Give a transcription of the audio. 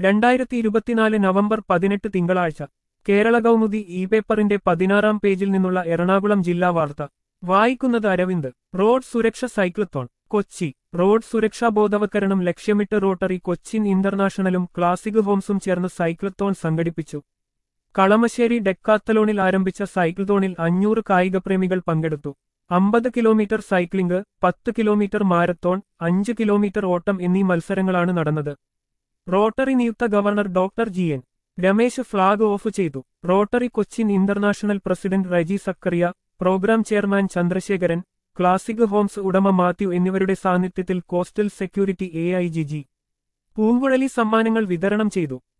രണ്ടായിരത്തി ഇരുപത്തിനാല് നവംബർ പതിനെട്ട് തിങ്കളാഴ്ച കേരള കൗമുദി ഇ പേപ്പറിന്റെ പതിനാറാം പേജിൽ നിന്നുള്ള എറണാകുളം ജില്ലാ വാർത്ത വായിക്കുന്നത് അരവിന്ദ് റോഡ് സുരക്ഷ സൈക്ലത്തോൺ കൊച്ചി റോഡ് സുരക്ഷാ ബോധവൽക്കരണം ലക്ഷ്യമിട്ട് റോട്ടറി കൊച്ചിൻ ഇന്റർനാഷണലും ക്ലാസിക് ഹോംസും ചേർന്ന് സൈക്ലത്തോൺ സംഘടിപ്പിച്ചു കളമശ്ശേരി ഡെക്കാത്തലോണിൽ ആരംഭിച്ച സൈക്കിൾത്തോണിൽ അഞ്ഞൂറ് കായികപ്രേമികൾ പങ്കെടുത്തു അമ്പത് കിലോമീറ്റർ സൈക്ലിംഗ് പത്ത് കിലോമീറ്റർ മാരത്തോൺ അഞ്ച് കിലോമീറ്റർ ഓട്ടം എന്നീ മത്സരങ്ങളാണ് നടന്നത് റോട്ടറി നിയുക്ത governor doctor G N Ramesh flag off ചെയ്തു rotary Cochin international president Reji Zacharia program chairman Chandrasekharan classic homes ഉടമ മാത്യു എന്നിവരുടെ സാന്നിധ്യത്തിൽ coastal security A I G G Poonguzhali സമ്മാനങ്ങൾ വിതരണം ചെയ്തു